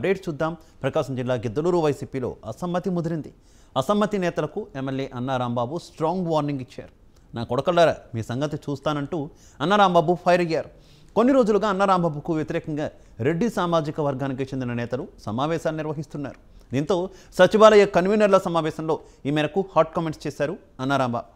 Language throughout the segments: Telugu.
అప్డేట్ చూద్దాం ప్రకాశం జిల్లా గిద్దలూరు వైసీపీలో అసమ్మతి ముదిరింది అసమ్మతి నేతలకు MLA Anna Rambabu strong warning ఇచ్చారు నా కొడకల్లారా మీ సంగతి చూస్తానంటూ అన్నా రాంబాబు ఫైర్ అయ్యారు కొన్ని రోజులుగా అన్నా రాంబాబుకు వ్యతిరేకంగా రెడ్డి సామాజిక వర్గానికి చెందిన నేతలు సమావేశాలు నిర్వహిస్తున్నారు దీంతో సచివాలయ కన్వీనర్ల సమావేశంలో ఈ మేరకు హాట్ కామెంట్స్ చేశారు అన్నా రాంబాబు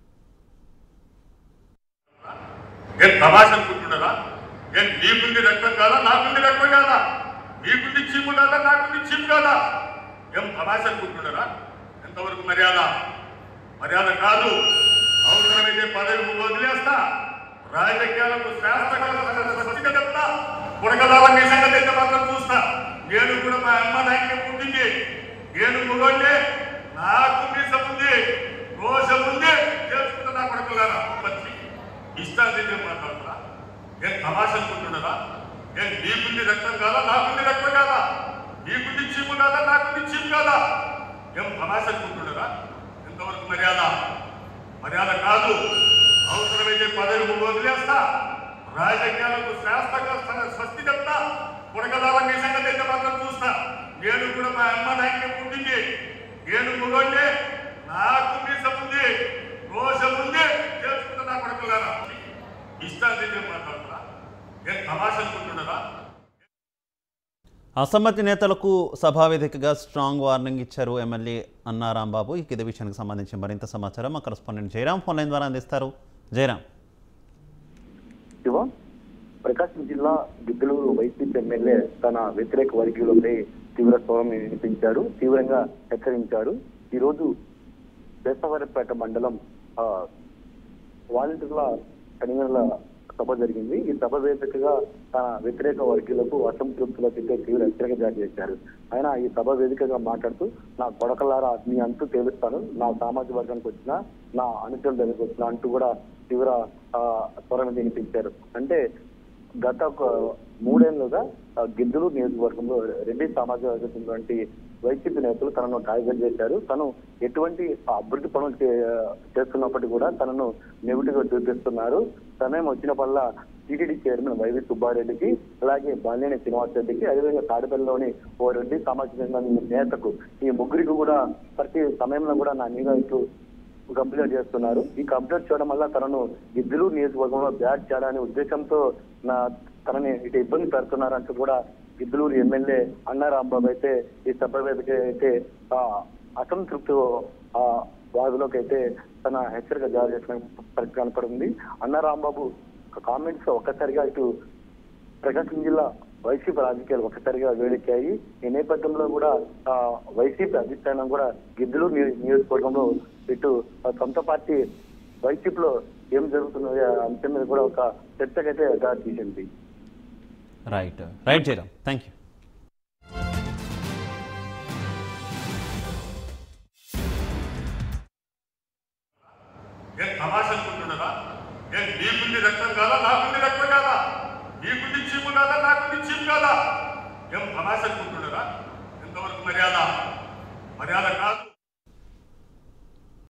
ఏం తమాష అనుకుంటున్నారా ఏం నీకుంది రక్తం కాదా నాకుంది రక్తం కాదా నీకుంది చీము కాదా నాకుంది చీము కాదా ఏం తమాష అనుకుంటున్నారా ఎంతవరకు మర్యాద మర్యాద కాదు అవసరమైతే పదవి వదిలేస్తా రాజకీయాలకు శాస్త్రగా చెప్తా పుడకదాల మీ సంగతి అయితే మాత్రం చూస్తా నేను కూడా మా అమ్మ నాయకుని పుట్టింది నేను ముగోండి నాకు మీసం ఉంది రోషం ఉంది చేసుకుంటా నా కొడుకులారా పచ్చి ఇష్టాన్ని మాట్లాడుతున్నా ఏం తమాష అనుకుంటున్నారా ఏం నీకుంది రక్తం కాదా నాకుంది రక్తం కాదా నీకుంది చీము కాదా నాకుంది చీము కాదా ఏం తమాష అనుకుంటున్నారా ఎంతవరకు మర్యాద మర్యాద కాదు అవసరమైతే పదవి వదిలేస్తా రాజకీయాలకు శాస్త్రంగా స్వస్తి చెప్తా పుడకదాల మీ సంగతి అయితే మాత్రం చూస్తా నేను కూడా మా అమ్మ నాయకుని పుట్టింది నేను ముగోండి నాకు మీసం ఉంది రోషం ఉంది చేసుకుంటా నా కొడుకులారా ఇష్టాన్ని మాట్లాడుతున్నా ఏం తమాష అనుకుంటున్నారా అసమ్మతి నేతలకు సభావేదికగా స్ట్రాంగ్ వార్నింగ్ ఇచ్చారు ఎమ్మెల్యే అన్నా రాంబాబు ఇక ఇదే విషయానికి సంబంధించి మరింత సమాచారం మా కరస్పాండెంట్ జయరాం ఫోన్ లైన్ ద్వారా అందిస్తారు జయరాం శివ ప్రకాశం జిల్లా గిద్దలూరు వైసీపీ ఎమ్మెల్యే తన వ్యతిరేక వర్గీయులపై తీవ్ర స్వరం వినిపించారు తీవ్రంగా హెచ్చరించారు ఈ రోజు బేసవారిపేట మండలం ఆ, వాలంటీర్ల కన్వీనర్ల సభ జరిగింది ఈ సభ వేదికగా తన వ్యతిరేక వర్గీయులకు అసంతృప్తులకు అయితే తీవ్ర హెచ్చరిక జారీ చేశారు ఆయన ఈ సభ వేదికగా మాట్లాడుతూ నా కొడకలారా మీ అంతు తేలుస్తాను నా సామాజిక వర్గానికి వచ్చిన నా అనుచరుల దగ్గరికి వచ్చిన అంటూ కూడా తీవ్ర ఆ, స్వరం వినిపించారు అంటే గత ఒక మూడేళ్లుగా ఆ, గిద్దలూరు నియోజకవర్గంలో రెడ్డి సామాజిక వర్గం చెందినటువంటి వైసీపీ నేతలు తనను టార్గెట్ చేశారు తను ఎటువంటి అభివృద్ధి పనులు చే- చేస్తున్నప్పటికీ కూడా తనను నెగిటివ్ గా చూపిస్తున్నారు సమయం వచ్చినప్పుడల్లా టీటీడీ చైర్మన్ వైవి సుబ్బారెడ్డికి అలాగే బాలినేని శ్రీనివాస్ రెడ్డికి అదేవిధంగా తాడిపల్లిలోని ఓ రెడ్డి సామాజిక చెందిన నేతకు ఈ ముగ్గురికి కూడా ప్రతి సమయంలో కూడా నా మీద ఇట్లు కంప్లైంట్ చేస్తున్నారు ఈ కంప్లైంట్ చేయడం వల్ల తనను గిద్దలూరు నియోజకవర్గంలో బ్యాట్ చేయాలనే ఉద్దేశంతో నా తనని ఇటు ఇబ్బంది పెడుతున్నారంటూ కూడా గిద్దలూరు ఎమ్మెల్యే అన్నారాంబాబు అయితే ఈ సభ వేదిక అయితే ఆ, అసంతృప్తి ఆ, వాదులోకి అయితే తన హెచ్చరిక జారీ చేసిన పరిస్థితి కనపడింది అన్నారాంబాబు కామెంట్స్ ఒక్కసారిగా ఇటు ప్రకాశం జిల్లా వైసీపీ రాజకీయాలు ఒక్కసారిగా వేడెక్కాయి ఈ నేపథ్యంలో కూడా ఆ, వైసీపీ అధిష్టానం కూడా గిద్దలూరు నియో- నియోజకవర్గంలో ఇటు ఆ, సొంత పార్టీ వైసీపీలో ఏం జరుగుతున్నది ఆ అంశం మీద కూడా ఒక చర్చకైతే దారి తీసింది right right Jayaram thank you ఏం తమాష అనుకుంటున్నారా ఏం నీకుంది రక్తం కాదా నాకుంది రక్తం కాదా నీకుంది చీము కాదా నాకుంది చీము కాదా ఏం తమాష అనుకుంటున్నారా ఎంతవరకు మర్యాద మర్యాద కాదు